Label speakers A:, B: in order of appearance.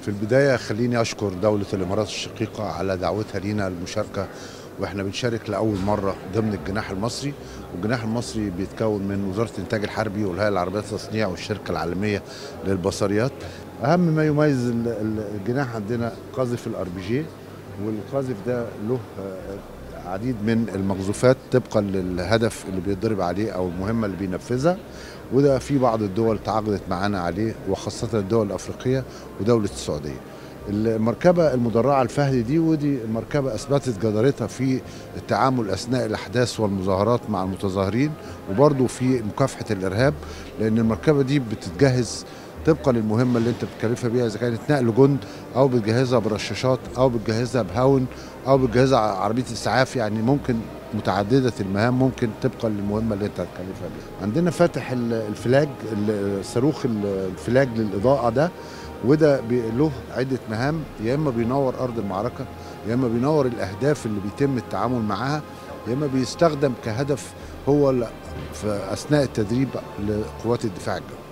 A: في البداية خليني أشكر دولة الإمارات الشقيقة على دعوتها لينا للمشاركة واحنا بنشارك لاول مره ضمن الجناح المصري والجناح المصري بيتكون من وزاره الانتاج الحربي والهيئه العربيه للتصنيع والشركه العالميه للبصريات اهم ما يميز ال- ال- الجناح عندنا قاذف الار بي جي والقاذف ده له آه، عديد من المقذوفات طبقا للهدف اللي بيضرب عليه او المهمه اللي بينفذها وده في بعض الدول تعاقدت معانا عليه وخاصه الدول الافريقيه ودوله السعوديه المركبة المدرعة الفهدي دي ودي مركبة أثبتت جدارتها في التعامل أثناء الأحداث والمظاهرات مع المتظاهرين وبرضه في مكافحة الإرهاب لأن المركبة دي بتتجهز طبقا للمهمة اللي أنت بتكلفها بيها إذا كانت نقل جند أو بتجهزها برشاشات أو بتجهزها بهاون أو بتجهزها عربية إسعاف يعني ممكن متعددة المهام ممكن طبقا للمهمة اللي أنت هتكلفها بيها عندنا فاتح ال- الفلاج ال- صاروخ ال- الفلاج للإضاءة ده وده بي- له عده مهام يا اما بينور ارض المعركه يا اما بينور الاهداف اللي بيتم التعامل معاها يا اما بيستخدم كهدف هو ل- في اثناء التدريب لقوات الدفاع الجوي